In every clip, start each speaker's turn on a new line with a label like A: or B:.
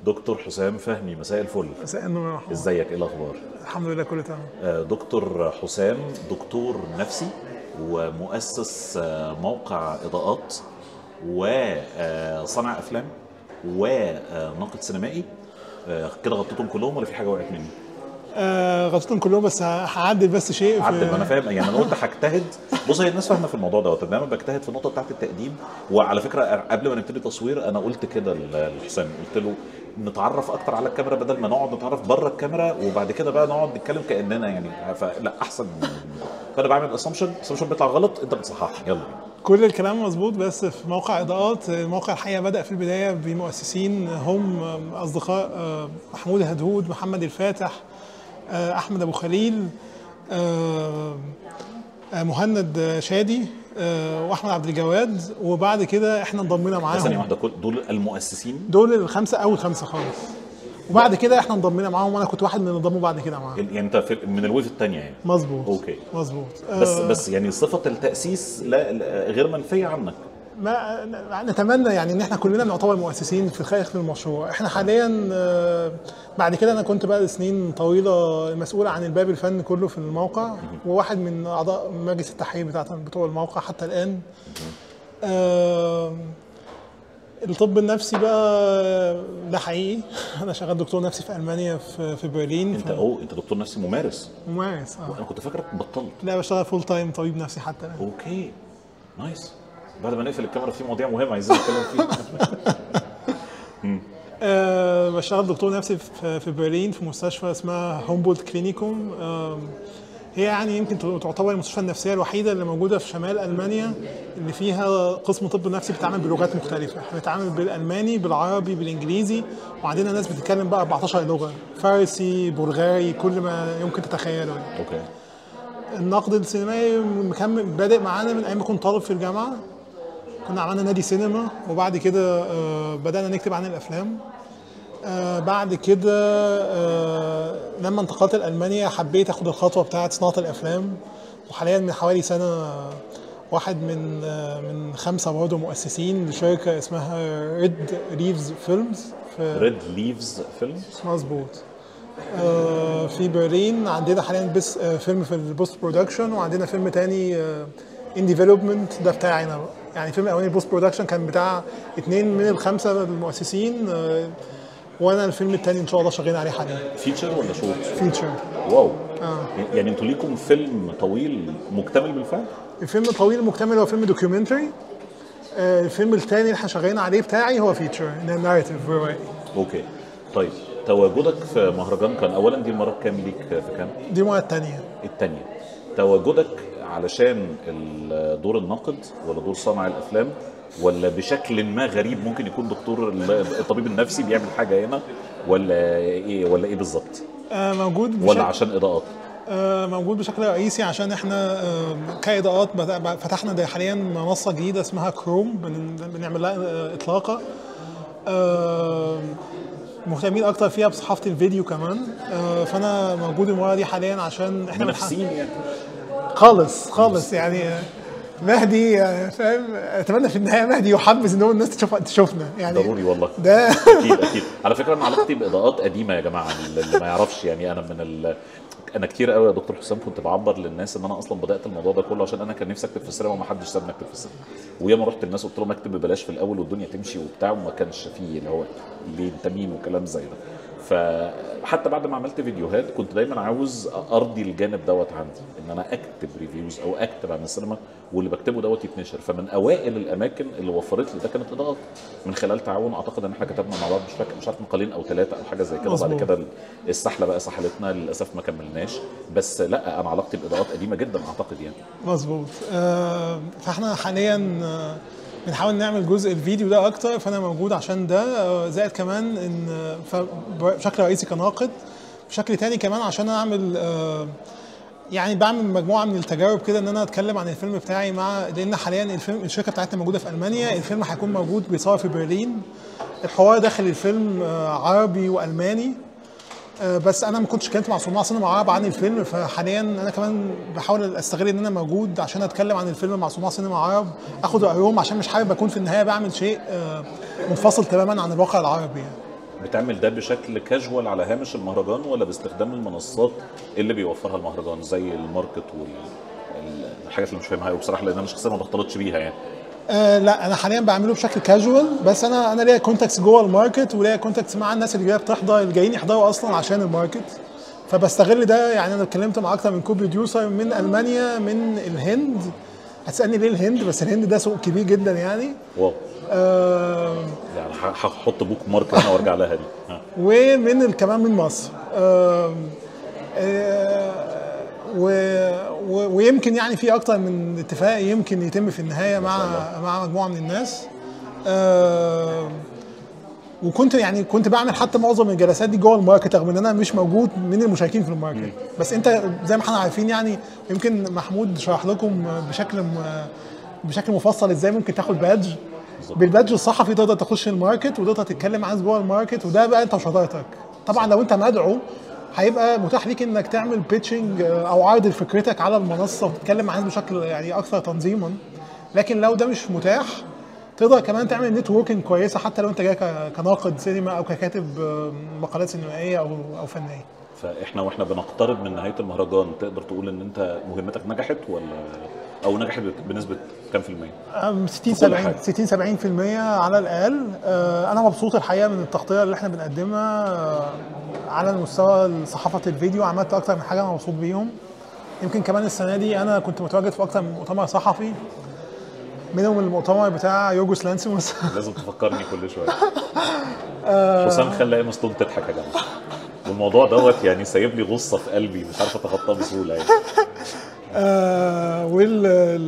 A: دكتور حسام فهمي مساء الفل
B: مساء النور يا محمود.
A: ازيك ايه الاخبار
B: الحمد لله كله تمام
A: آه، دكتور حسام دكتور نفسي ومؤسس آه، موقع اضاءات وصانع افلام وناقد سينمائي آه، كده غطيتهم كلهم ولا في حاجه وقعت مني؟
B: آه غطيتهم كلهم بس هعدل بس شيء في-
A: عدل ما انا فاهم يعني انا قلت هجتهد بص هي الناس فاهمه في الموضوع دوت دايما بجتهد في النقطه بتاعت التقديم وعلى فكره قبل ما نبتدي تصوير انا قلت كده ل- لحسام قلت له نتعرف اكتر على الكاميرا بدل ما نقعد نتعرف بره الكاميرا وبعد كده بقى نقعد نتكلم كاننا يعني فلا احسن فانا بعمل اسامبشن اسامبشن بيطلع غلط انت بتصحح يلا
B: كل الكلام مظبوط بس في موقع اضاءات الموقع الحقيقه بدا في البدايه بمؤسسين هم اصدقاء آه، محمود الهدهود محمد الفاتح آه، احمد ابو خليل آه، آه، مهند شادي آه، واحمد عبد الجواد وبعد كده احنا انضمينا
A: ثانيه
B: معاهم
A: واحده كل دول المؤسسين
B: دول الخمسه اول خمسه خالص وبعد كده احنا انضمينا معاهم وانا كنت واحد من اللي انضموا بعد كده معاهم
A: يعني انت في من الويف الثانيه يعني
B: مظبوط
A: أوكي.
B: مظبوط
A: بس
B: آه،
A: بس يعني صفه التاسيس لا لا- غير منفيه عنك
B: ما نتمنى يعني ان احنا كلنا نعتبر مؤسسين في خارج المشروع احنا حاليا آه، بعد كده انا كنت بقى سنين طويله مسؤول عن الباب الفني كله في الموقع وواحد من اعضاء مجلس التحرير بتاعت بتوع الموقع حتى الان آه، الطب النفسي بقى ده حقيقي انا شغال دكتور نفسي في المانيا في في برلين
A: انت او انت دكتور نفسي ممارس
B: ممارس اه
A: انا كنت فاكرك بطلت
B: لا بشتغل فول تايم طبيب نفسي حتى الان
A: اوكي نايس بعد ما نقفل الكاميرا في مواضيع مهمه عايزين نتكلم فيها
B: أه بشتغل دكتور نفسي في في برلين في مستشفى اسمها هومبولت كلينيكوم أه هي يعني يمكن تعتبر المستشفى النفسيه الوحيده اللي موجوده في شمال المانيا اللي فيها قسم طب نفسي بيتعامل بلغات مختلفه احنا بنتعامل بالالماني بالعربي بالانجليزي وعندنا ناس بتتكلم بقى 14 لغه فارسي بلغاري كل ما يمكن تتخيله يعني.
A: اوكي
B: النقد السينمائي مكمل بادئ معانا من ايام ما كنت طالب في الجامعه كنا عملنا نادي سينما وبعد كده آه، بدانا نكتب عن الافلام آه، بعد كده آه، لما انتقلت لالمانيا حبيت اخد الخطوه بتاعه صناعه الافلام وحاليا من حوالي سنه واحد من آه، من خمسه برضه مؤسسين لشركه اسمها ريد ريفز فيلمز في
A: ريد ليفز فيلم
B: مظبوط آه، في برلين عندنا حاليا بس آه، فيلم في البوست برودكشن وعندنا فيلم تاني ان ديفلوبمنت ده بتاعي انا بقى. يعني الفيلم الاولاني البوست برودكشن كان بتاع اتنين من الخمسه المؤسسين آه، وانا الفيلم التاني ان شاء الله شغالين عليه حاليا
A: فيتشر ولا شورت
B: فيتشر
A: واو
B: آه.
A: يعني انتوا ليكم فيلم طويل مكتمل بالفعل
B: الفيلم الطويل المكتمل هو فيلم دوكيومنتري الفيلم التاني اللي احنا شغالين عليه بتاعي هو فيتشر ناريتيف روائي
A: اوكي طيب تواجدك في مهرجان كان اولا دي المره الكام ليك في كام
B: دي المره التانيه
A: الثانيه تواجدك علشان ال- دور الناقد ولا دور صانع الافلام ولا بشكل ما غريب ممكن يكون دكتور ال- الطبيب النفسي بيعمل حاجه هنا ولا ايه ولا ايه بالظبط
B: آه، موجود
A: ولا
B: بشكل-
A: عشان اضاءات
B: آه، موجود بشكل رئيسي عشان احنا آه، كاضاءات بت- فتحنا ده حاليا منصه جديده اسمها كروم بن- بنعمل لها آه، اطلاقه آه، مهتمين اكتر فيها بصحافه الفيديو كمان آه، فانا موجود المره دي حاليا عشان احنا بنح-
A: منافسين يعني
B: خالص خالص يعني آه، مهدي آه، فاهم اتمنى في النهايه مهدي يحبذ ان هو الناس تشوف تشوفنا يعني
A: ضروري والله
B: ده
A: اكيد اكيد على فكره انا علاقتي باضاءات قديمه يا جماعه اللي ما يعرفش يعني انا من ال... انا كتير قوي يا دكتور حسام كنت بعبر للناس ان انا اصلا بدات الموضوع ده كله عشان انا كان نفسي اكتب في السينما وما حدش سابني اكتب في السينما وياما رحت للناس قلت لهم اكتب ببلاش في الاول والدنيا تمشي وبتاع وما كانش فيه اللي هو ليه انت مين وكلام زي ده فحتى بعد ما عملت فيديوهات كنت دايما عاوز ارضي الجانب دوت عندي ان انا اكتب ريفيوز او اكتب عن السينما واللي بكتبه دوت يتنشر فمن اوائل الاماكن اللي وفرت لي ده كانت اضاءات من خلال تعاون اعتقد ان احنا كتبنا مع بعض مش فاكر مش عارف مقالين او ثلاثه او حاجه زي كده وبعد
B: مظبوط.
A: كده السحله بقى سحلتنا للاسف ما كملناش بس لا انا علاقتي باضاءات قديمه جدا اعتقد يعني
B: مظبوط آه، فاحنا حاليا آه، بنحاول نعمل جزء الفيديو ده اكتر فانا موجود عشان ده آه، زائد كمان ان آه، ف- بشكل رئيسي كناقد بشكل تاني كمان عشان اعمل آه، يعني بعمل مجموعه من التجارب كده ان انا اتكلم عن الفيلم بتاعي مع لان حاليا الفيلم الشركه بتاعتنا موجوده في المانيا الفيلم هيكون موجود بيصور في برلين الحوار داخل الفيلم آه، عربي والماني آه، بس انا ما كنتش اتكلمت مع صناع سينما عرب عن الفيلم فحاليا انا كمان بحاول استغل ان انا موجود عشان اتكلم عن الفيلم مع صناع سينما عرب اخد رايهم عشان مش حابب اكون في النهايه بعمل شيء آه، منفصل تماما عن الواقع العربي يعني.
A: بتعمل ده بشكل كاجوال على هامش المهرجان ولا باستخدام المنصات اللي بيوفرها المهرجان زي الماركت والحاجات اللي مش فاهمها قوي بصراحه لان انا شخصيا ما بختلطش بيها يعني
B: آه لا انا حاليا بعمله بشكل كاجوال بس انا انا ليا كونتاكتس جوه الماركت وليا كونتاكتس مع الناس اللي جايه بتحضر اللي جايين يحضروا اصلا عشان الماركت فبستغل ده يعني انا اتكلمت مع اكتر من كو بروديوسر من المانيا من الهند هتسالني ليه الهند بس الهند ده سوق كبير جدا يعني
A: واو
B: آه
A: يعني ه- هحط بوك مارك هنا وارجع لها دي ها.
B: ومن ال- كمان من مصر آم، آه، و- و- ويمكن يعني في اكتر من اتفاق يمكن يتم في النهايه مع مع مجموعه من الناس آم، وكنت يعني كنت بعمل حتى معظم الجلسات دي جوه الماركت رغم ان انا مش موجود من المشاركين في الماركت بس انت زي ما احنا عارفين يعني يمكن محمود شرح لكم بشكل م- بشكل مفصل ازاي ممكن تاخد بادج بالبادج الصحفي تقدر تخش الماركت وتقدر تتكلم مع ناس جوه الماركت وده بقى انت وشطارتك طبعا لو انت مدعو هيبقى متاح ليك انك تعمل بيتشنج او عرض لفكرتك على المنصه وتتكلم مع ناس بشكل يعني اكثر تنظيما لكن لو ده مش متاح تقدر كمان تعمل نتوركينج كويسه حتى لو انت جاي ك- كناقد سينما او ككاتب آه، مقالات سينمائيه او او فنيه
A: فاحنا واحنا بنقترب من نهايه المهرجان تقدر تقول ان انت مهمتك نجحت ولا او نجحت بنسبه كام في الميه؟
B: أم 60
A: في كل
B: 70
A: حاجة.
B: 60 70% على الاقل آه، انا مبسوط الحقيقه من التغطيه اللي احنا بنقدمها آه، على المستوى صحافه الفيديو عملت اكتر من حاجه انا مبسوط بيهم يمكن كمان السنه دي انا كنت متواجد في اكتر من مؤتمر صحفي منهم المؤتمر بتاع يورجوس لانسيموس
A: لازم تفكرني كل شويه حسام خلى ايما ستون تضحك يا جماعه والموضوع دوت يعني سايب لي غصه في قلبي مش عارف اتخطاه بسهوله يعني
B: آه وال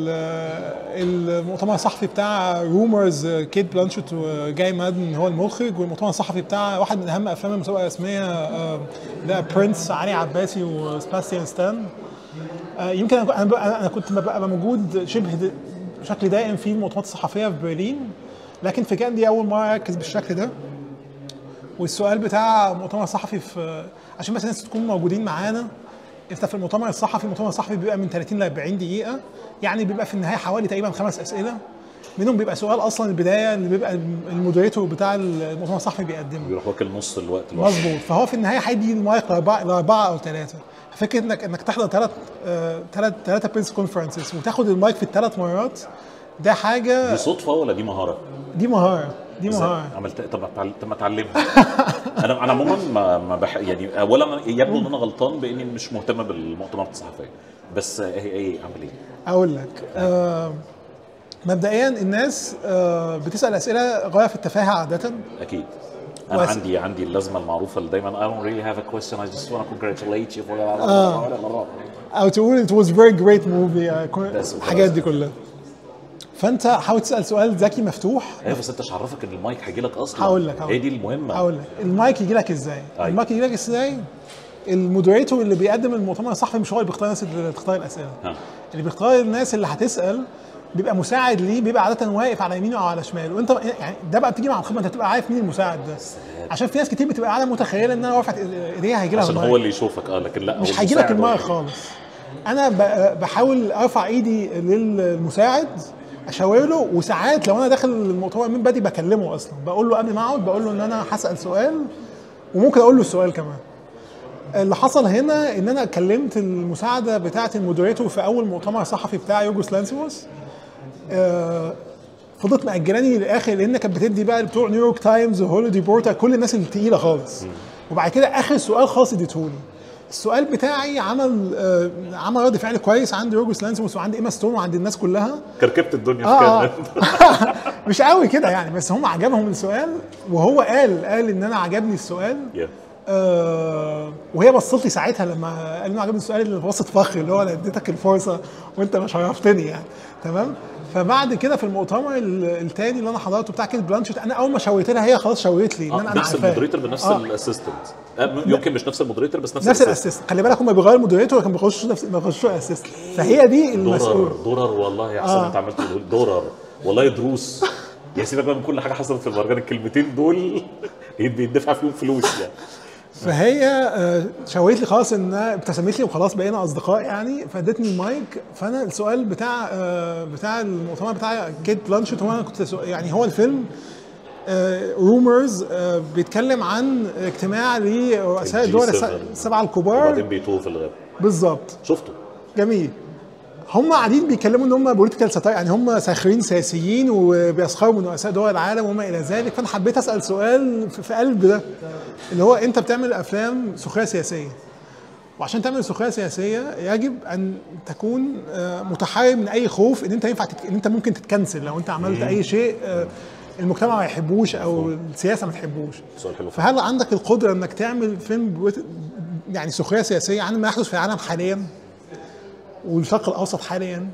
B: ال- المؤتمر الصحفي بتاع رومرز كيت بلانشيت وجاي مادن هو المخرج والمؤتمر الصحفي بتاع واحد من اهم افلام المسابقه الرسميه آه ده برنس علي عباسي وسباستيان ستان آه يمكن انا انا بقى- أنا كنت ببقى موجود شبه د- بشكل دائم في المؤتمرات الصحفيه في برلين لكن في كان دي اول مره اركز بالشكل ده والسؤال بتاع مؤتمر صحفي في عشان بس الناس تكون موجودين معانا انت في المؤتمر الصحفي المؤتمر الصحفي بيبقى من 30 ل 40 دقيقه يعني بيبقى في النهايه حوالي تقريبا خمس اسئله منهم بيبقى سؤال اصلا البدايه اللي بيبقى المودريتور بتاع المؤتمر الصحفي بيقدمه
A: بيروح واكل نص الوقت لوحده
B: مظبوط فهو في النهايه هيدي المايك لاربعه لاربعه او ثلاثه فكره انك انك تحضر ثلاث ثلاث ثلاثه بريس كونفرنسز وتاخد المايك في الثلاث مرات ده حاجه
A: دي صدفه ولا دي مهاره؟
B: دي مهاره دي
A: إزاي؟
B: مهاره
A: عملت طب ما اتعل- طب ما اتعلمها انا انا عموما ما ما بح... يعني اولا يبدو ان انا غلطان باني مش مهتم بالمؤتمرات الصحفيه بس هي ايه اعمل ايه؟
B: اقول لك آه مبدئيا الناس آه بتسال اسئله غايه في التفاهه عاده
A: اكيد انا
B: وأس-
A: عندي عندي اللازمه المعروفه اللي دايما I don't really have a question I just want to congratulate you for
B: او تقول it was very great movie آه، كل-
A: بس
B: الحاجات دي كلها فانت حاول تسال سؤال ذكي مفتوح
A: ايوه بس انت مش عرفك ان المايك هيجي لك اصلا
B: هقول لك- هقول
A: هي
B: لك.
A: دي المهمه
B: هقول لك المايك يجي لك ازاي
A: أيوة.
B: المايك يجي لك ازاي المودريتور اللي بيقدم المؤتمر الصحفي مش هو اللي بيختار الناس اللي تختار الاسئله
A: ها.
B: اللي بيختار الناس اللي هتسال بيبقى مساعد ليه بيبقى عاده واقف على يمينه او على شماله وانت يعني ده بقى بتيجي مع الخبره انت تبقى عارف مين المساعد ده عشان في ناس كتير بتبقى قاعده متخيله ان انا رافعت ايديها هيجي لها
A: عشان
B: المايك
A: هو اللي يشوفك اه لكن لا هو
B: مش هيجي لك
A: المساعد هو
B: المايك
A: اللي-
B: خالص انا ب- بحاول ارفع ايدي للمساعد اشاور له وساعات لو انا داخل المؤتمر من بدري بكلمه اصلا بقول له قبل ما اقعد بقول له ان انا هسال سؤال وممكن اقول له السؤال كمان اللي حصل هنا ان انا كلمت المساعده بتاعه المودريتور في اول مؤتمر صحفي بتاع يوجوس لانسيموس آه، فضلت مأجلاني للاخر لان كانت بتدي بقى بتوع نيويورك تايمز وهوليدي بورتر كل الناس التقيله خالص وبعد كده اخر سؤال خالص اديتهولي السؤال بتاعي عمل آه، عمل رد فعل كويس عند يورجوس لانسيموس وعند ايما ستون وعند الناس كلها
A: كركبت الدنيا في
B: اه
A: كده
B: مش قوي كده يعني بس هم عجبهم السؤال وهو قال قال ان انا عجبني السؤال
A: يا.
B: آه وهي بصت لي ساعتها لما قال انه عجبني السؤال اللي بوسط فخر اللي هو انا اديتك الفرصه وانت مش عرفتني يعني تمام فبعد كده في المؤتمر ال- التاني اللي انا حضرته بتاع كيت بلانشيت انا اول ما شاورت لها هي خلاص شاورت لي ان انا
A: آه
B: انا
A: نفس
B: عارفاها.
A: المودريتور بنفس
B: آه.
A: الاسيستنت آه يمكن مش نفس المودريتور بس نفس
B: نفس
A: الأسيستنت.
B: الاسيست خلي بالك هم بيغيروا المودريتور لكن ما بيخشوش نفس ما بيخشوش اسيست فهي دي
A: درر
B: المسؤول
A: درر والله يا حسن
B: آه.
A: انت عملت تقول درر والله دروس يا سيبك بقى من كل حاجه حصلت في المهرجان الكلمتين دول بيدفع فيهم فلوس يعني
B: فهي آه، شاورت لي خلاص ان ابتسمت لي وخلاص بقينا اصدقاء يعني فادتني المايك فانا السؤال بتاع آه، بتاع المؤتمر بتاع كيت بلانشيت هو انا كنت سو- يعني هو الفيلم رومرز بيتكلم عن اجتماع لرؤساء الدول
A: G7.
B: الس- السبعه الكبار
A: وبعدين بيتوه في الغابه
B: بالظبط
A: شفته
B: جميل هم قاعدين بيتكلموا ان هم بوليتيكال ساتاير يعني هم ساخرين سياسيين وبيسخروا من رؤساء دول العالم وما الى ذلك فانا حبيت اسال سؤال في في قلب ده اللي هو انت بتعمل افلام سخريه سياسيه وعشان تعمل سخريه سياسيه يجب ان تكون آه، متحرر من اي خوف ان انت ينفع تتك... ان انت ممكن تتكنسل لو انت عملت اي شيء آه، المجتمع ما يحبوش او السياسه ما تحبوش
A: سؤال حلو
B: فهل عندك القدره انك تعمل فيلم بوت- يعني سخريه سياسيه عن ما يحدث في العالم حاليا والشرق الاوسط حاليا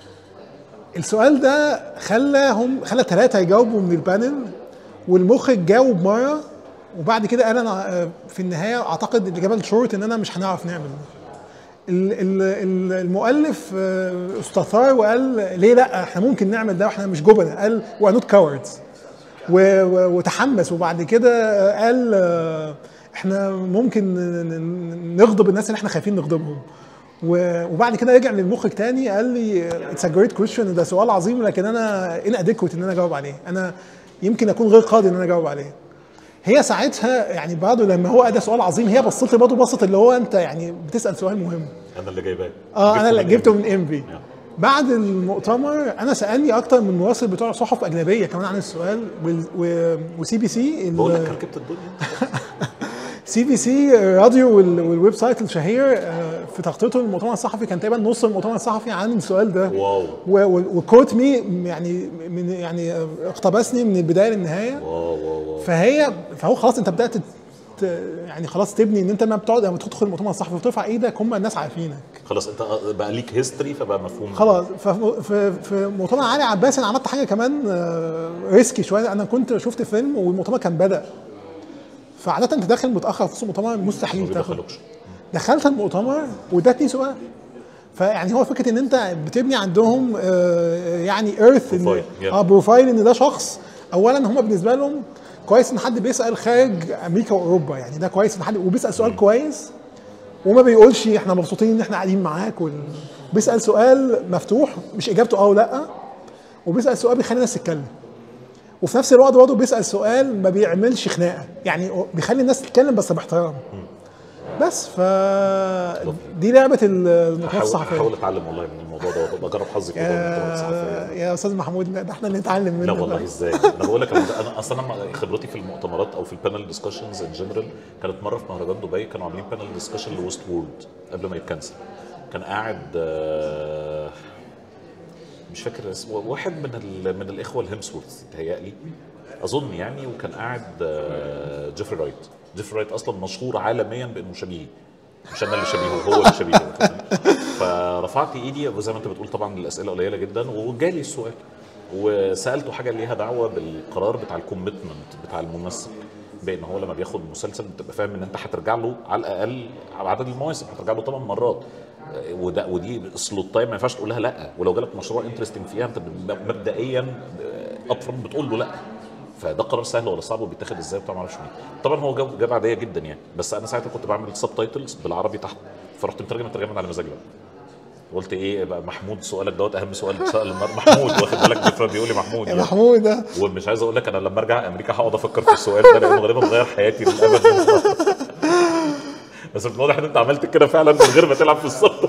B: السؤال ده خلاهم خلى ثلاثه يجاوبوا من البانل والمخرج جاوب مره وبعد كده قال انا آه، في النهايه اعتقد الاجابه الشورت ان انا مش هنعرف نعمل ال- ال- ال- المؤلف آه، استثار وقال ليه لا احنا ممكن نعمل ده واحنا مش جبنه قال وي نوت كاوردز وتحمس وبعد كده قال آه، احنا ممكن ن- ن- نغضب الناس اللي احنا خايفين نغضبهم و- وبعد كده رجع للمخرج تاني قال لي اتس ا جريت كويشن ده سؤال عظيم لكن انا ان اديكوت ان انا اجاوب عليه انا يمكن اكون غير قادر ان انا اجاوب عليه هي ساعتها يعني برضه لما هو ده سؤال عظيم هي بصت لي برضه بصت اللي هو انت يعني بتسال سؤال مهم
A: انا اللي جايباه
B: اه انا اللي
A: من
B: جبته
A: إيه؟
B: من ام بي بعد المؤتمر انا سالني اكتر من مراسل بتوع صحف اجنبيه كمان عن السؤال وال- و- وسي بي سي
A: بقول لك ركبت الدنيا
B: سي بي سي راديو وال- والويب سايت الشهير آه، في تغطيته للمؤتمر الصحفي كان تقريبا نص المؤتمر الصحفي عن السؤال ده
A: واو
B: وكوت مي يعني من يعني آه، اقتبسني من البدايه للنهايه
A: واو واو واو
B: فهي فهو خلاص انت بدات ت- يعني خلاص تبني ان انت لما بتقعد لما تدخل المؤتمر الصحفي وترفع ايدك هم الناس عارفينك
A: خلاص انت بقى ليك هيستوري فبقى مفهوم
B: خلاص ففي في, في مؤتمر علي عباس انا عملت حاجه كمان آه، ريسكي شويه انا كنت شفت فيلم والمؤتمر كان بدا فعاده انت داخل متاخر في نص المؤتمر
A: ما
B: مستحيل تاخد
A: بيدخلوكش
B: دخلت المؤتمر وادتني سؤال فيعني هو فكره ان انت بتبني عندهم آه، يعني ايرث
A: بروفايل، yeah.
B: اه بروفايل ان ده شخص اولا هم بالنسبه لهم كويس ان حد بيسال خارج امريكا واوروبا يعني ده كويس ان حد وبيسال سؤال كويس وما بيقولش احنا مبسوطين ان احنا قاعدين معاك وال... بيسال سؤال مفتوح مش اجابته اه ولا وبيسال سؤال بيخلي الناس تتكلم وفي نفس الوقت برضه بيسال سؤال ما بيعملش خناقه يعني بيخلي الناس تتكلم بس باحترام بس ف دي لعبه المؤتمرات
A: حاول
B: الصحفيه
A: حاول اتعلم والله من الموضوع ده وابقى اجرب حظي في موضوع المؤتمرات الصحفيه
B: يا, يا استاذ محمود لا ده احنا اللي نتعلم منك
A: لا والله
B: بقى.
A: ازاي انا بقول لك انا انا اصلا أنا خبرتي في المؤتمرات او في البانل ديسكشنز ان جنرال كانت مره في مهرجان دبي كانوا عاملين بانل ديسكشن لويست وورلد قبل ما يتكنسل كان قاعد آه، مش فاكر اسمه واحد من ال- من الاخوه الهيمسورث تهيألي اظن يعني وكان قاعد آه، جيفري رايت جيفري رايت اصلا مشهور عالميا بانه شبيه مش انا اللي شبيهه هو اللي شبيهه فرفعت ايدي وزي ما انت بتقول طبعا الاسئله قليله جدا وجالي السؤال وسالته حاجه ليها دعوه بالقرار بتاع الكوميتمنت بتاع الممثل بان هو لما بياخد مسلسل بتبقى فاهم ان انت هترجع له على الاقل على عدد المواسم هترجع له ثمان مرات وده ودي سلوت تايم ما ينفعش تقولها لا ولو جالك مشروع انترستنج فيها انت مبدئيا ابفرونت بتقول له لا فده قرار سهل ولا صعب وبيتاخد ازاي وبتاع ما اعرفش مين طبعا هو جاب جاب عاديه جدا يعني بس انا ساعتها كنت بعمل سب تايتلز بالعربي تحت فرحت مترجم الترجمه على مزاجي بقى قلت ايه بقى محمود سؤالك دوت اهم سؤال سال النهارده محمود واخد بالك ديفرا بيقول لي محمود
B: يا
A: يعني.
B: محمود ده
A: ومش عايز اقول لك انا لما ارجع امريكا هقعد افكر في السؤال ده لانه غالبا غير حياتي للابد بس من الواضح ان انت عملت كده فعلا من غير ما تلعب في الصف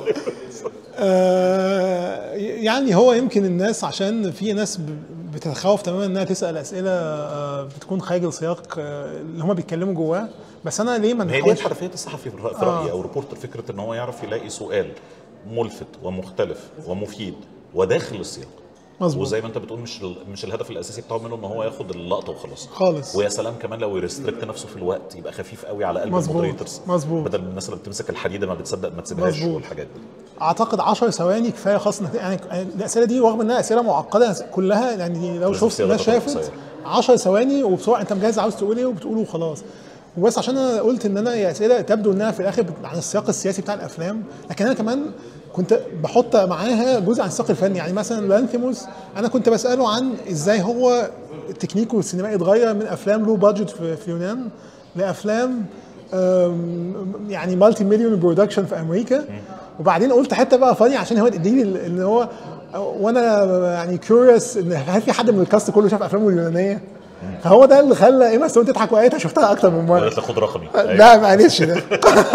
B: آه، يعني هو يمكن الناس عشان في ناس ب- بتتخوف تماما انها تسال اسئله آه، بتكون خارج السياق آه، اللي هم بيتكلموا جواه بس انا ليه ما
A: هي دي
B: نحاولش
A: حرفيه الصحفي في الرأ- في رايي او ريبورتر فكره ان هو يعرف يلاقي سؤال ملفت ومختلف ومفيد وداخل السياق
B: مظبوط
A: وزي ما انت بتقول مش ال- مش الهدف الاساسي بتاعه منه ان هو ياخد اللقطه وخلاص
B: خالص
A: ويا سلام كمان لو يريستريكت نفسه في الوقت يبقى خفيف قوي على قلب
B: مظبوط،
A: المودريتورز
B: مظبوط.
A: بدل من الناس اللي بتمسك الحديده ما بتصدق ما تسيبهاش
B: مظبوط.
A: والحاجات دي
B: اعتقد 10 ثواني كفايه خاص إنك- يعني الاسئله دي رغم انها اسئله معقده كلها يعني لو
A: لازم
B: شفت
A: صياغة
B: الناس
A: تكون
B: شافت
A: قصيرة.
B: 10 ثواني وبسرعه انت مجهز عاوز تقول ايه وبتقوله وخلاص وبس عشان انا قلت ان انا هي اسئله تبدو انها في الاخر بت- عن السياق السياسي بتاع الافلام لكن انا كمان كنت بحط معاها جزء عن السياق الفني يعني مثلا لانثيموس انا كنت بساله عن ازاي هو التكنيك والسينمائي اتغير من افلام لو بادجت في, في اليونان لافلام أم، يعني مالتي مليون برودكشن في امريكا وبعدين قلت حته بقى فاني عشان هو اديني ال- ان هو وانا يعني كيوريوس ان هل في حد من الكاست كله شاف افلامه اليونانيه فهو ده اللي خلى ايما ستون تضحك وقالت شفتها اكتر من مره
A: قالت لك خد رقمي
B: لا معلش ده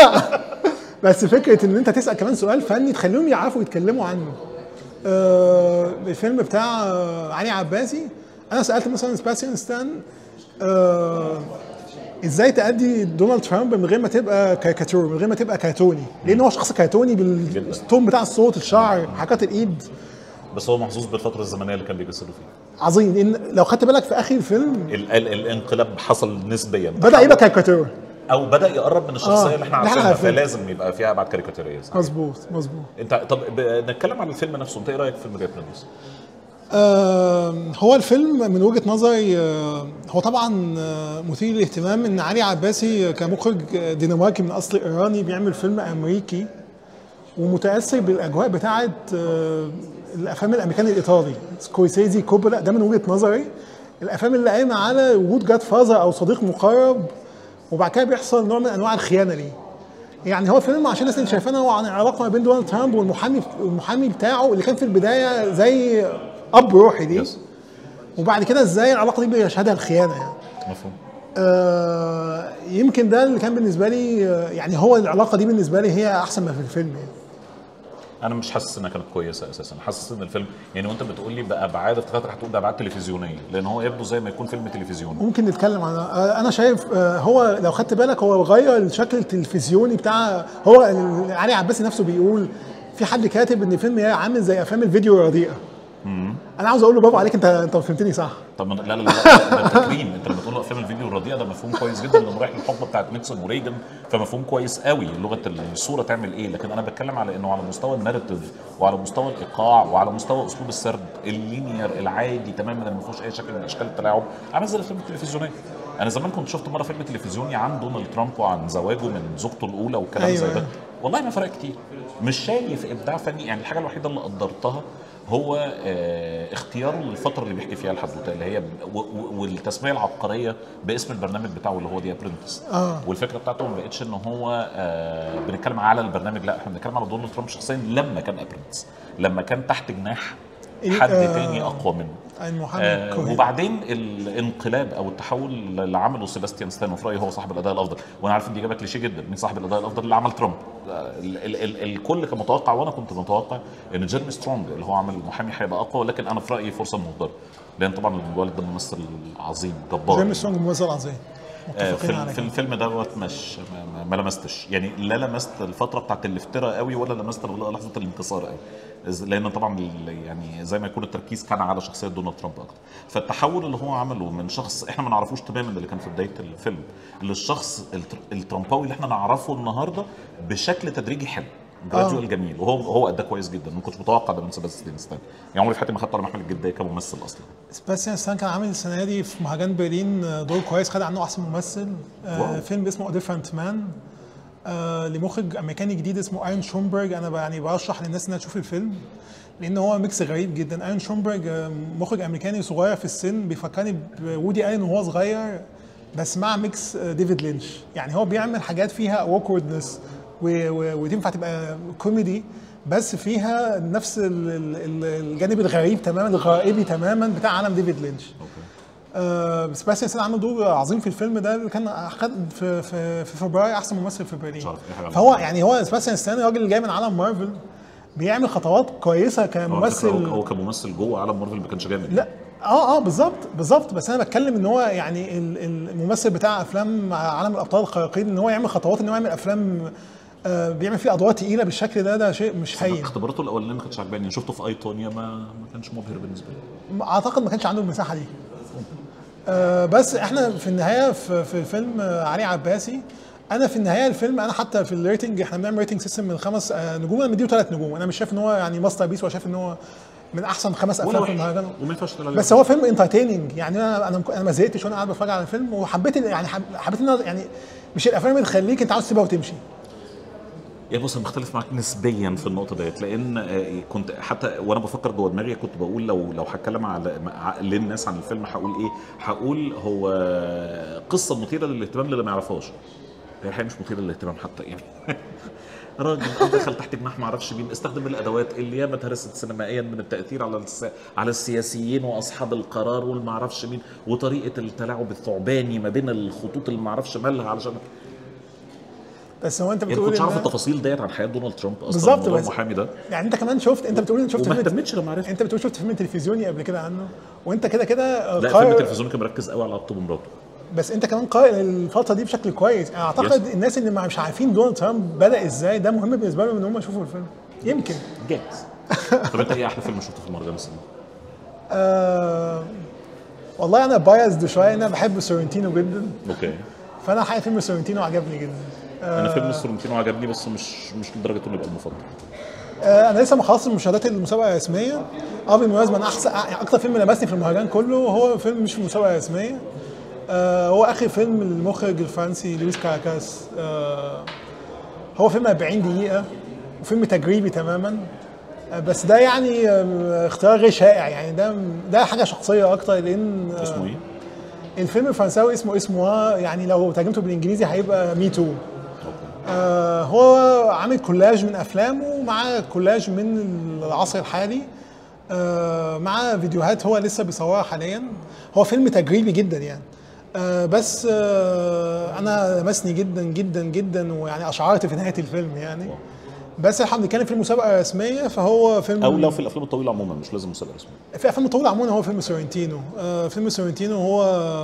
B: بس فكره ان انت تسال كمان سؤال فني تخليهم يعرفوا يتكلموا عنه آه الفيلم بتاع آه علي عباسي انا سالت مثلا سباسيان ستان آه ازاي تأدي دونالد ترامب من غير ما تبقى كاريكاتور من غير ما تبقى كرتوني لان هو شخص كرتوني بالتون بتاع الصوت الشعر حركات الايد
A: بس هو محظوظ بالفتره الزمنيه اللي كان بيجسده فيها
B: عظيم لان لو خدت بالك في اخر الفيلم
A: ال- ال- الانقلاب حصل نسبيا
B: بدا يبقى كاريكاتور
A: او بدا يقرب من الشخصيه
B: آه،
A: اللي احنا
B: اللي إحنا
A: عارفينها
B: عارفينها.
A: فلازم يبقى فيها ابعاد كاريكاتيريه صح؟
B: مظبوط مظبوط
A: انت طب ب- نتكلم عن الفيلم نفسه انت ايه رايك في فيلم جاي برينس؟
B: آه، هو الفيلم من وجهة نظري آه، هو طبعا آه، مثير للاهتمام ان علي عباسي كمخرج آه، دنماركي من اصل ايراني بيعمل فيلم امريكي ومتاثر بالاجواء بتاعه آه، الافلام الامريكاني الايطالي سكورسيزي كوبولا ده من وجهة نظري الافلام اللي قايمه على وجود جاد فازر او صديق مقرب وبعد كده بيحصل نوع من انواع الخيانه ليه يعني هو فيلم عشان الناس اللي شايفينه هو عن العلاقه ما بين دونالد ترامب والمحامي المحامي بتاعه اللي كان في البدايه زي اب روحي دي
A: يس
B: وبعد كده ازاي العلاقه دي بيشهدها الخيانه يعني
A: مفهوم
B: آه يمكن ده اللي كان بالنسبه لي آه، يعني هو العلاقه دي بالنسبه لي هي احسن ما في الفيلم يعني
A: انا مش حاسس انها كانت كويسه اساسا حاسس ان الفيلم يعني وانت بتقول لي بابعاد افتكرتك هتقول ده ابعاد تلفزيونيه لان هو يبدو زي ما يكون فيلم تلفزيوني
B: ممكن نتكلم عن آه، انا شايف آه، هو لو خدت بالك هو غير الشكل التلفزيوني بتاع هو ال- علي عباسي نفسه بيقول في حد كاتب ان الفيلم عامل زي افلام الفيديو الرديئه انا عاوز اقول له برافو عليك انت انت فهمتني صح
A: طب ما- لا لا لا ده تكريم انت لما تقول له افلام الفيديو الرديئه ده مفهوم كويس جدا لانه رايح للحقبه بتاعت نيكسون وريجن فمفهوم كويس قوي لغه الصوره تعمل ايه لكن انا بتكلم على انه على مستوى الناريتيف وعلى مستوى الايقاع وعلى مستوى اسلوب السرد اللينير العادي تماما اللي ما فيهوش اي شكل من اشكال التلاعب عامل زي الافلام التلفزيونيه انا زمان كنت شفت مره فيلم تلفزيوني عن دونالد ترامب وعن زواجه من زوجته الاولى والكلام
B: أيوة.
A: زي ده والله ما فرق كتير مش شايف ابداع فني يعني الحاجه الوحيده اللي قدرتها هو آه، اختياره للفتره اللي بيحكي فيها الحدوته اللي هي و- و- والتسميه العبقريه باسم البرنامج بتاعه اللي هو دي ابرنتس
B: آه.
A: والفكره بتاعته ما بقتش ان هو آه، بنتكلم على البرنامج لا احنا بنتكلم على دونالد ترامب شخصيا لما كان ابرنتس لما كان تحت جناح حد
B: آه،
A: تاني اقوى منه
B: المحامي
A: آه
B: كوهين.
A: وبعدين الانقلاب او التحول اللي عمله سيباستيان ستان وفي رايي هو صاحب الاداء الافضل وانا عارف ان دي اجابه كليشيه جدا مين صاحب الاداء الافضل اللي عمل ترامب آه، ال ال ال الكل كان متوقع وانا كنت متوقع ان جيرمي سترونج اللي هو عمل المحامي هيبقى اقوى ولكن انا في رايي فرصه مهدره لان طبعا الولد ده ممثل عظيم جبار
B: جيمي سترونج ممثل عظيم
A: آه،
B: متفقين
A: في,
B: على
A: في
B: كده
A: الفيلم دوت مش ما, ما- ما لمستش يعني لا لمست الفتره بتاعت الافتراء قوي ولا لمست لحظه الانتصار قوي إز- لان طبعا ال- يعني زي ما يكون التركيز كان على شخصيه دونالد ترامب اكتر فالتحول اللي هو عمله من شخص احنا ما نعرفوش تماما اللي كان في بدايه الفيلم للشخص التر- الترامباوي اللي احنا نعرفه النهارده بشكل تدريجي حلو جراديوال جميل وهو هو ادى كويس جدا ما كنتش متوقع ده من سيباستيان ستان يعني عمري في حياتي ما خدته على محمل الجديه كممثل اصلا
B: سباستيان ستان كان عامل السنه دي في مهرجان برلين آه، دور كويس خد عنه احسن ممثل آه
A: واو.
B: فيلم اسمه ديفرنت مان آه لمخرج امريكاني جديد اسمه ايرون شومبرج انا ب- يعني برشح للناس انها تشوف الفيلم لان هو ميكس غريب جدا ايرون شومبرج آه، مخرج امريكاني صغير في السن بيفكرني بودي الين وهو صغير بس مع ميكس آه، ديفيد لينش يعني هو بيعمل حاجات فيها اوكوردنس وتنفع تبقى كوميدي بس فيها نفس ال- ال- ال- الجانب الغريب تماما الغائبي تماما بتاع عالم ديفيد لينش آه سباستيان ستان عمل دور عظيم في الفيلم ده اللي كان خد في في, في فبراير احسن ممثل في برلين
A: مش عارف إيه حاجة
B: فهو يعني هو سباستيان ستان راجل اللي جاي من عالم مارفل بيعمل خطوات كويسه
A: هو على فكرة
B: كممثل
A: هو هو كممثل جوه عالم مارفل ما كانش جامد
B: لا اه اه بالظبط بالظبط بس انا بتكلم ان هو يعني ال- الممثل بتاع افلام عالم الابطال الخارقين ان هو يعمل خطوات ان هو يعمل افلام آه بيعمل فيه ادوار تقيله بالشكل ده ده شيء مش هين
A: اختباراته الاولانيه ما كانتش عجباني شفته في اي تونيا ما ما كانش مبهر بالنسبه لي
B: اعتقد ما كانش عنده المساحه دي آه بس احنا في النهايه في, في فيلم آه، علي عباسي انا في النهايه الفيلم انا حتى في الريتنج احنا بنعمل ريتنج سيستم من خمس آه نجوم انا مديله ثلاث نجوم انا مش شايف ان هو يعني ماستر بيس ولا شايف ان هو من احسن خمس
A: ولا
B: افلام في
A: وحش
B: المهرجان
A: وما ينفعش تقول عليه
B: بس هو فيلم انترتيننج يعني انا انا انا ما زهقتش وانا قاعد بتفرج على الفيلم وحبيت ال- يعني حب- حبيت ان أنا- يعني مش الافلام اللي تخليك انت عاوز تسيبها وتمشي
A: يا بص انا بختلف معاك نسبيا في النقطه ديت لان آه، كنت حتى وانا بفكر جوه دماغي كنت بقول لو لو هتكلم على مع- للناس عن الفيلم هقول ايه؟ هقول هو قصه مثيره للاهتمام للي ما يعرفهاش هي الحقيقه مش مثيره للاهتمام حتى يعني راجل دخل تحت جناح ما اعرفش مين استخدم الادوات اللي ياما اتهرست سينمائيا من التاثير على الس... على السياسيين واصحاب القرار والما اعرفش مين وطريقه التلاعب الثعباني ما بين الخطوط اللي ما اعرفش مالها علشان
B: بس هو انت
A: يعني
B: بتقول
A: كنتش عارف
B: إن-
A: التفاصيل ديت عن حياه دونالد ترامب اصلا
B: بالظبط،
A: موضوع
B: بس-
A: المحامي ده
B: يعني انت كمان شفت انت بتقول انت شفت
A: وما
B: فيلم
A: اهتمتش لما عرفت
B: انت بتقول شفت فيلم تلفزيوني قبل كده عنه وانت كده كده
A: لا
B: قارئ-
A: فيلم التلفزيون كان مركز قوي على خطوب مراته
B: بس انت كمان قارئ الفتره دي بشكل كويس انا اعتقد
A: Yes.
B: الناس اللي مش عارفين دونالد ترامب بدا ازاي ده مهم بالنسبه لهم ان هم يشوفوا الفيلم يمكن
A: جاهز طب انت ايه احلى فيلم شفته في المهرجان السينما؟
B: آه والله انا بايزد شويه انا بحب سورنتينو جدا
A: اوكي
B: فانا حقيقه فيلم سورنتينو عجبني جدا آه
A: انا فيلم سورنتينو عجبني بس مش مش لدرجه انه يبقى المفضل
B: آه انا لسه ما خلصتش مشاهدات المسابقه الرسميه اه بالمناسبه انا احسن يعني اكتر فيلم لمسني في المهرجان كله هو فيلم مش في المسابقه الرسميه آه هو اخر فيلم للمخرج الفرنسي لويس كاراكاس آه هو فيلم 40 دقيقه وفيلم تجريبي تماما آه بس ده يعني آه اختيار غير شائع يعني ده ده حاجه شخصيه اكتر لان آه
A: اسمه ايه؟
B: الفيلم الفرنساوي اسمه اسمه يعني لو ترجمته بالانجليزي هيبقى مي تو آه هو عامل كولاج من افلامه مع كولاج من العصر الحالي آه مع فيديوهات هو لسه بيصورها حاليا هو فيلم تجريبي جدا يعني آه بس آه انا لمسني جدا جدا جدا ويعني اشعرت في نهايه الفيلم يعني بس احنا بنتكلم في المسابقه الرسميه فهو فيلم
A: او لو في الافلام الطويله عموما مش لازم مسابقه رسميه
B: في افلام طويله عموما هو فيلم سورنتينو آه فيلم سورنتينو هو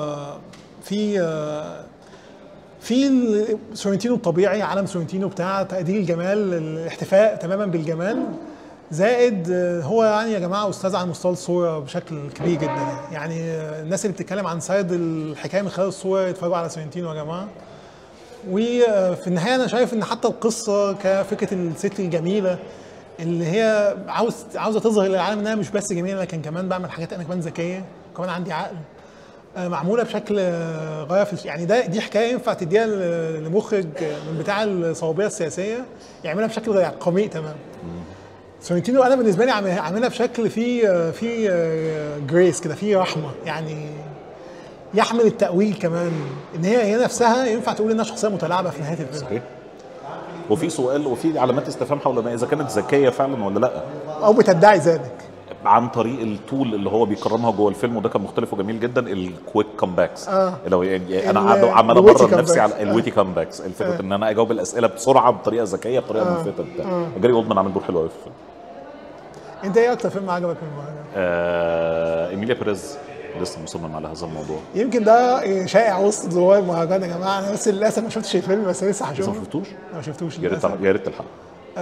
B: في آه في ال- سورنتينو الطبيعي عالم سورنتينو بتاع تقدير الجمال الاحتفاء تماما بالجمال زائد آه، هو يعني يا جماعه استاذ على مستوى الصوره بشكل كبير جدا يعني يعني آه، الناس اللي بتتكلم عن سرد الحكايه من خلال الصوره يتفرجوا على سورنتينو يا جماعه وفي النهايه انا شايف ان حتى القصه كفكره الست الجميله اللي هي عاوز عاوزه تظهر للعالم انها مش بس جميله لكن كمان بعمل حاجات انا كمان ذكيه كمان عندي عقل آه، معموله بشكل آه، غايه في يعني ده دي حكايه ينفع تديها ل- لمخرج آه، من بتاع الصوابيه السياسيه يعملها بشكل غير قميء تمام سورنتينو انا بالنسبه لي عامل- عاملها بشكل فيه آه، فيه آه، جريس كده فيه رحمه يعني يحمل التأويل كمان ان هي هي نفسها ينفع تقول انها شخصيه متلاعبه في نهايه الفيلم
A: صحيح وفي سؤال وفي علامات استفهام حول ما اذا كانت ذكيه فعلا ولا لا
B: او بتدعي ذلك
A: عن طريق التول اللي هو بيكرمها جوه الفيلم وده كان مختلف وجميل جدا الكويك كومباكس
B: آه.
A: اللي هو يعني انا
B: ال-
A: قاعد عمال
B: الويتي
A: امرن نفسي
B: comebacks.
A: على الويتي كومباكس الفكره ان انا اجاوب الاسئله بسرعه بطريقه ذكيه بطريقه ملفته بتاع جاري اولدمان عامل دور حلو قوي في الفيلم
B: انت ايه اكتر فيلم عجبك من المهرجان؟
A: آه ايميليا بيريز لسه مصمم على هذا الموضوع
B: يمكن ده شائع وسط زوار المهرجان يا جماعه انا بس للاسف ما شفتش الفيلم بس لسه
A: لسه ما
B: هشوفه
A: شفتوش
B: ما شفتوش
A: يا ريت
B: للاسف
A: يا ريت تلحق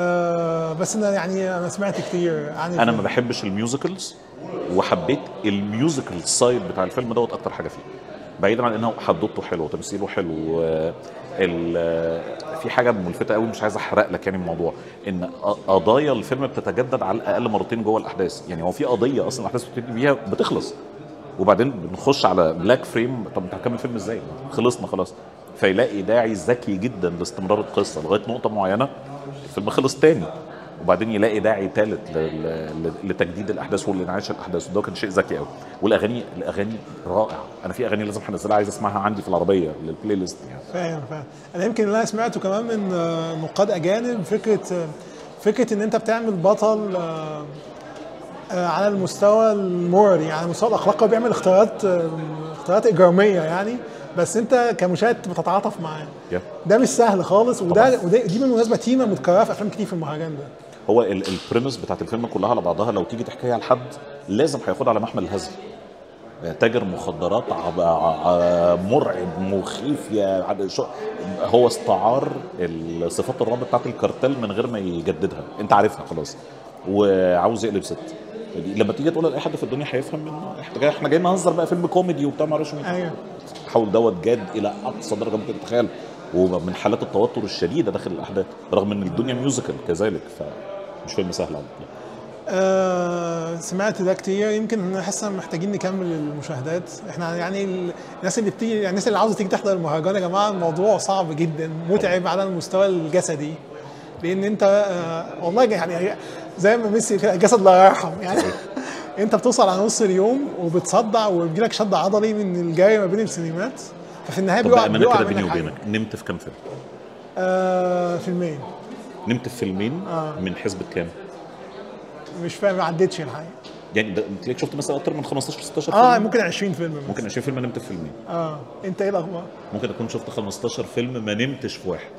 B: آه بس انا يعني انا سمعت كتير عن
A: انا ما
B: الفيلم.
A: بحبش الميوزيكلز وحبيت الميوزيكال سايد بتاع الفيلم دوت اكتر حاجه فيه بعيدا عن انه حدوته حلو وتمثيله حلو آه، ال- آه، في حاجه ملفته قوي مش عايز احرق لك يعني الموضوع ان ق- قضايا الفيلم بتتجدد على الاقل مرتين جوه الاحداث يعني هو في قضيه اصلا الاحداث بتبتدي بيها بتخلص وبعدين بنخش على بلاك فريم طب انت هتكمل الفيلم ازاي خلصنا خلاص فيلاقي داعي ذكي جدا لاستمرار القصه لغايه نقطه معينه الفيلم خلص تاني وبعدين يلاقي داعي ثالث لتجديد الاحداث والانعاش الاحداث وده كان شيء ذكي قوي والاغاني الاغاني رائع انا في اغاني لازم هنزلها عايز اسمعها عندي في العربيه للبلاي ليست يعني
B: فاهم فاهم انا يمكن اللي انا سمعته كمان من آه، نقاد اجانب فكره آه، فكره ان انت بتعمل بطل آه، آه، على المستوى المورالي يعني على المستوى الاخلاقي بيعمل اختيارات آه، اختيارات اجراميه يعني بس انت كمشاهد بتتعاطف معاه
A: يا.
B: ده مش سهل خالص وده
A: طبعاً.
B: وده دي بالمناسبه تيمه متكرره في افلام كتير في المهرجان ده
A: هو ال- البريمس بتاعت الفيلم كلها على بعضها لو تيجي تحكيها لحد لازم هياخدها على محمل الهزل تاجر مخدرات عب- ع- مرعب مخيف يا عد- شو- هو استعار الصفات الرابط بتاعت الكارتل من غير ما يجددها انت عارفها خلاص وعاوز يقلب ست لما تيجي تقول لاي حد في الدنيا هيفهم منه احنا جاي احنا جايين نهزر بقى فيلم كوميدي وبتاع ما اعرفش مين
B: ايوه
A: حاول دوت جاد الى اقصى درجه ممكن تتخيل ومن حالات التوتر الشديده داخل الاحداث رغم ان الدنيا ميوزيكال كذلك فمش فيلم سهل على الاطلاق
B: آه سمعت ده كتير يمكن احس إن محتاجين نكمل المشاهدات احنا يعني ال- الناس اللي بتيجي يعني الناس اللي عاوزه تيجي تحضر المهرجان يا جماعه الموضوع صعب جدا متعب على المستوى الجسدي لان انت آه والله يعني زي ما ميسي كده، الجسد لا يرحم يعني انت بتوصل على نص اليوم وبتصدع وبيجيلك شد عضلي من الجري ما بين السينمات ففي النهايه
A: طب
B: بيقع
A: بامانه
B: بيقع
A: كده بيني
B: منك حاجة.
A: وبينك نمت في كام فيلم؟
B: آه فيلمين
A: نمت في فيلمين
B: آه.
A: من حسبه كام؟
B: مش فاهم ما عدتش الحقيقه
A: يعني ده انت ليك شفت مثلا اكتر من 15 16
B: اه
A: فيلم؟
B: ممكن 20 فيلم مثلا.
A: ممكن 20 فيلم نمت في فيلمين
B: اه انت ايه الاخبار؟
A: ممكن اكون شفت 15 فيلم ما نمتش في واحد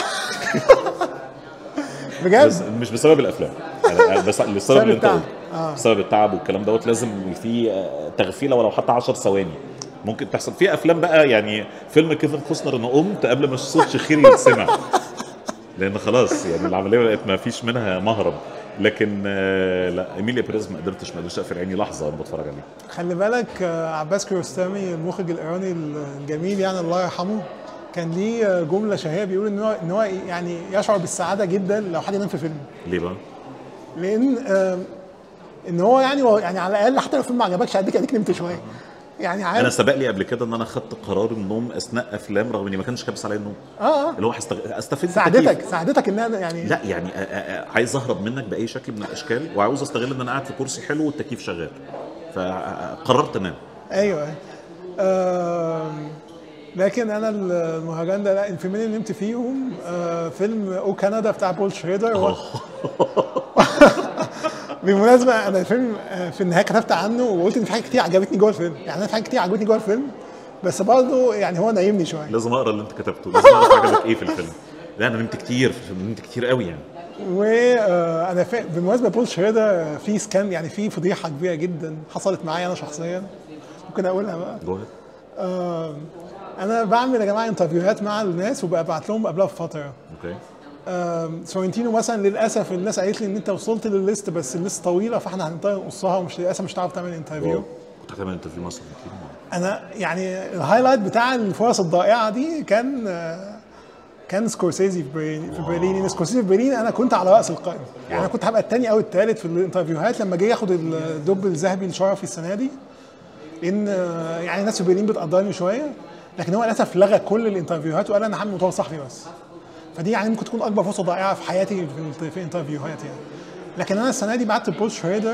B: بجد؟
A: بس مش بسبب الافلام يعني بس للسبب اللي انت
B: التعب.
A: قلته
B: آه.
A: بسبب التعب والكلام دوت لازم في آه، تغفيله ولو حتى 10 ثواني ممكن تحصل في افلام بقى يعني فيلم كيفن كوستنر انا قمت قبل ما صوت شخيري يتسمع لان خلاص يعني العمليه بقت ما فيش منها مهرب لكن آه، لا ايميليا بيريز ما قدرتش ما قدرتش اقفل عيني لحظه وانا بتفرج عليه
B: خلي بالك آه، عباس كيارستامي المخرج الايراني الجميل يعني الله يرحمه كان ليه آه، جمله شهيره بيقول ان هو ان هو يعني يشعر بالسعاده جدا لو حد ينام في فيلم
A: ليه بقى؟
B: لان آه، ان هو يعني هو يعني على الاقل حتى لو الفيلم ما عجبكش اديك اديك نمت شويه يعني
A: انا
B: عارف
A: سبق لي قبل كده ان انا خدت قرار النوم اثناء افلام رغم اني ما كانش كابس عليا النوم
B: اه اه
A: اللي هو هستغ... استفيد
B: ساعدتك
A: بالتكييف.
B: ساعدتك ان انا يعني
A: لا يعني آه، آه، آه، عايز اهرب منك باي شكل من الاشكال وعاوز استغل ان انا قاعد في كرسي حلو والتكييف شغال فقررت انام
B: ايوه ايوه آم، لكن انا المهرجان ده لا الفيلمين اللي نمت فيهم آه، فيلم او كندا بتاع بول شريدر هو بالمناسبه انا الفيلم آه، في النهايه كتبت عنه وقلت ان في حاجات كتير عجبتني جوه الفيلم يعني انا في حاجات كتير عجبتني جوه الفيلم بس برضه يعني هو نايمني شويه
A: لازم اقرا اللي انت كتبته لازم اعرف عجبك ايه في الفيلم لا انا نمت كتير في الفيلم نمت كتير قوي يعني
B: وانا فا... بالمناسبه بول شريدر في سكان يعني في فضيحه كبيره جدا حصلت معايا انا شخصيا ممكن اقولها بقى
A: جوه
B: آه، انا بعمل يا جماعه انترفيوهات مع الناس وببعت لهم قبلها بفتره
A: اوكي
B: آم، سورنتينو مثلا للاسف الناس قالت لي ان انت وصلت للليست بس الليست طويله فاحنا هنضطر نقصها ومش للاسف مش هتعرف تعمل انترفيو
A: كنت هتعمل انترفيو مصر
B: انا يعني الهايلايت بتاع الفرص الضائعه دي كان آه، كان سكورسيزي في برلين في برلين لان سكورسيزي في برلين انا كنت على راس القائمه يعني انا كنت هبقى الثاني او الثالث في الانترفيوهات لما جه ياخد الدب الذهبي الشرفي السنه دي لان آه، يعني الناس في برلين بتقدرني شويه لكن هو للاسف لغى كل الانترفيوهات وقال انا هعمل مؤتمر صحفي بس فدي يعني ممكن تكون اكبر فرصه ضائعه في حياتي في, في انترفيوهات يعني لكن انا السنه دي بعت بول شريدر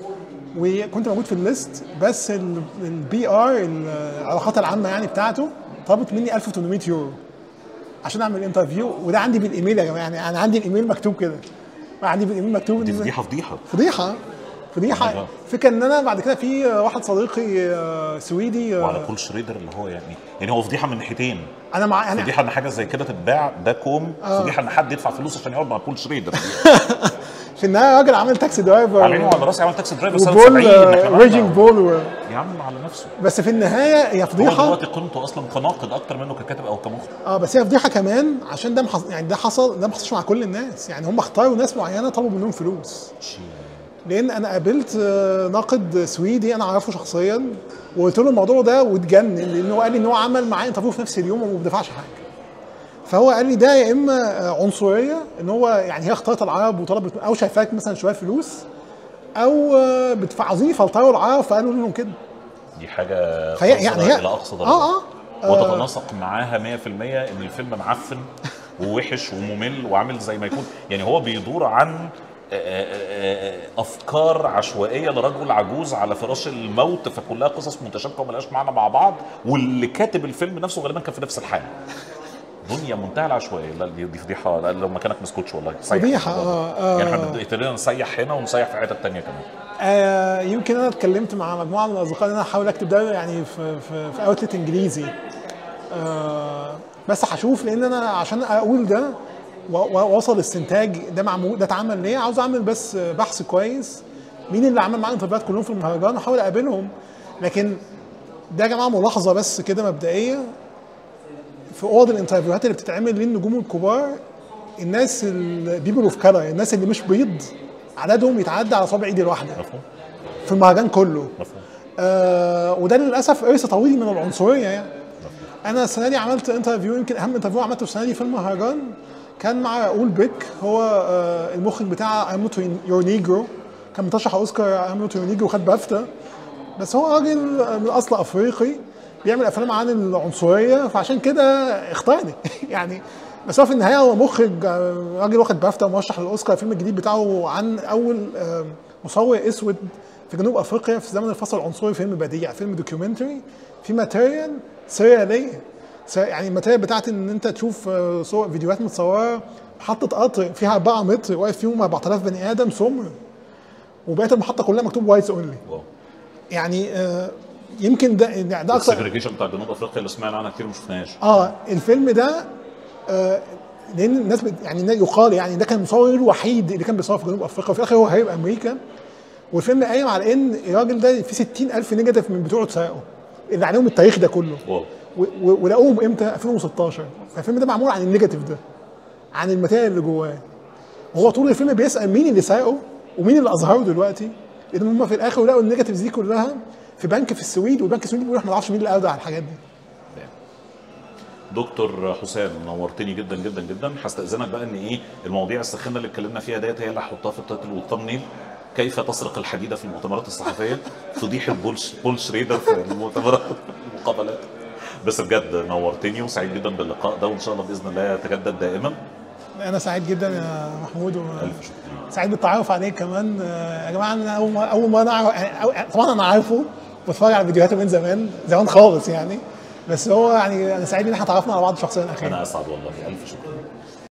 B: وكنت موجود في الليست بس البي ار العلاقات العامه يعني بتاعته طلبت مني 1800 يورو عشان اعمل انترفيو وده عندي بالايميل يا جماعه يعني انا عندي الايميل مكتوب كده عندي بالايميل مكتوب
A: دي
B: إن-
A: فضيحه فضيحه
B: فضيحه
A: Oh my
B: فضيحه
A: God.
B: فكره ان انا بعد كده في واحد صديقي آه، سويدي آه،
A: وعلى بول شريدر اللي هو يعني يعني هو فضيحه من ناحيتين
B: انا مع انا
A: فضيحه ان حاجه زي كده تتباع ده كوم فضيحه ان حد يدفع فلوس عشان يقعد مع بول شريدر
B: في النهايه راجل عمل تاكسي درايفر
A: على عيني وعلى راسي عمل تاكسي درايفر سنه
B: وبول
A: 70 احنا
B: ريجنج
A: مالنا؟
B: بول و-
A: يا عم على نفسه
B: بس في النهايه هي
A: هو
B: فضيحه
A: دلوقتي قيمته اصلا كناقد اكتر منه ككاتب او كمخرج
B: اه بس هي فضيحه كمان عشان ده محص... يعني ده حصل ده ما حصلش مع كل الناس يعني هم اختاروا ناس معينه طلبوا منهم فلوس لان انا قابلت آه، ناقد سويدي انا اعرفه شخصيا وقلت له الموضوع ده واتجنن لان هو قال لي ان هو عمل معايا انترفيو في نفس اليوم وما بيدفعش حاجه فهو قال لي ده يا اما آه، عنصريه ان هو يعني هي اختارت العرب وطلبت او شايفاك مثلا شويه فلوس او آه، بتدفع عاوزين يفلتروا العرب فقالوا لهم كده
A: دي حاجه
B: فهي
A: قذرة
B: يعني هي-
A: الى اقصى درجه
B: آه، آه.
A: وتتناسق معاها 100% ان الفيلم معفن ووحش وممل وعامل زي ما يكون يعني هو بيدور عن آه، آه، آه، افكار عشوائيه لرجل عجوز على فراش الموت فكلها قصص متشابكه وملهاش معنى مع بعض واللي كاتب الفيلم نفسه غالبا كان في نفس الحاله دنيا منتهى العشوائيه لا دي دي فضيحه لا لو مكانك ما اسكتش والله سيح
B: فضيحة،
A: الموضوع ده.
B: آه، آه.
A: يعني احنا ابتدينا نسيح هنا ونسيح في حتت تانية كمان
B: آه يمكن انا اتكلمت مع مجموعه من الاصدقاء ان انا احاول اكتب ده يعني في في, في اوتلت انجليزي آه بس هشوف لان انا عشان اقول ده و- و- وصل استنتاج ده معمول ده اتعمل ليه عاوز اعمل بس بحث كويس مين اللي عمل معايا انترفيوهات كلهم في المهرجان احاول اقابلهم لكن ده يا جماعه ملاحظه بس كده مبدئيه في اوض الانترفيوهات اللي بتتعمل للنجوم الكبار الناس البيبل اوف كلر الناس اللي مش بيض عددهم يتعدى على صابع ايدي الواحده
A: مفهوم
B: في المهرجان كله
A: مفهوم
B: آه وده للاسف ارث طويل من العنصريه يعني انا السنه دي عملت انترفيو يمكن اهم انترفيو عملته السنه دي في المهرجان كان مع راؤول بيك هو آه المخرج بتاع ام نوت يور نيجرو كان مترشح اوسكار ام نوت يور نيجرو وخد بافتة بس هو راجل من اصل افريقي بيعمل افلام عن العنصريه فعشان كده اختارني يعني بس هو في النهايه هو مخرج آه، راجل واخد بافتة ومرشح للاوسكار الفيلم الجديد بتاعه عن اول آه، مصور اسود في جنوب افريقيا في زمن الفصل العنصري فيلم بديع فيلم دوكيومنتري في ماتيريال سرياليه س- يعني الماتيريال بتاعت ان انت تشوف آه، صور فيديوهات متصوره محطه قطر فيها 4 متر واقف فيهم 4000 بني ادم سمر وبقيه المحطه كلها مكتوب وايتس اونلي
A: واو
B: يعني آه، يمكن ده يعني ده اكتر
A: السجريجيشن بتاع جنوب افريقيا اللي سمعنا عنها كتير ما شفناهاش
B: اه الفيلم ده آه لان الناس بت يعني يقال يعني ده كان المصور الوحيد اللي كان بيصور في جنوب افريقيا وفي الاخر هو هيبقى امريكا والفيلم قايم على ان الراجل ده في 60000 نيجاتيف من بتوعه اتسرقوا اللي عليهم التاريخ ده كله
A: واو
B: و- و- ولقوهم امتى 2016 فالفيلم ده معمول عن النيجاتيف ده عن الماتيريال اللي جواه وهو طول الفيلم بيسال مين اللي سرقه ومين اللي اظهره دلوقتي لان هم في الاخر لقوا النيجاتيفز دي كلها في بنك في السويد والبنك السويدي بيقول احنا ما نعرفش مين اللي اودع على الحاجات دي
A: دكتور حسام نورتني جدا جدا جدا هستاذنك بقى ان ايه المواضيع الساخنه اللي اتكلمنا فيها ديت هي اللي هحطها في التايتل والثمنيل كيف تسرق الحديده في المؤتمرات الصحفيه فضيحه بول بول شريدر في المؤتمرات المقابلات بس بجد نورتني وسعيد جدا باللقاء ده وان شاء الله باذن الله يتجدد دائما
B: انا سعيد جدا يا محمود و...
A: الف شكر
B: سعيد بالتعرف عليك كمان آه، يا جماعه انا اول ما اول ما انا أعرف- يعني أو- طبعا انا عارفه بتفرج على فيديوهاته من زمان زمان خالص يعني بس هو يعني انا سعيد ان احنا تعرفنا على بعض شخصيا اخيرا
A: انا اسعد والله الف شكر